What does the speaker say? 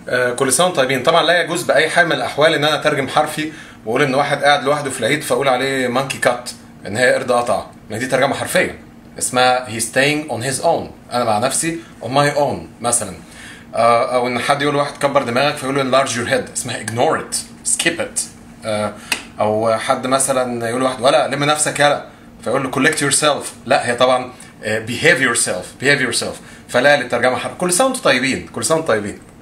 آه، كل سنه وانتم طيبين طبعا لا يجوز باي حال من الاحوال ان انا اترجم حرفي واقول ان واحد قاعد لوحده في العيد فاقول عليه مانكي كات ان هي قرد قطع ما دي ترجمه حرفيه اسمها he's staying on his own انا مع نفسي on my own مثلا آه، او ان حد يقول لواحد كبر دماغك فيقول له enlarge your head اسمها ignore it skip it آه، او حد مثلا يقول لواحد ولا لم نفسك يلا فيقول له collect yourself لا هي طبعا آه، behave yourself behave yourself فلا للترجمه حرف كل سنه وانتم طيبين كل سنه وانتم طيبين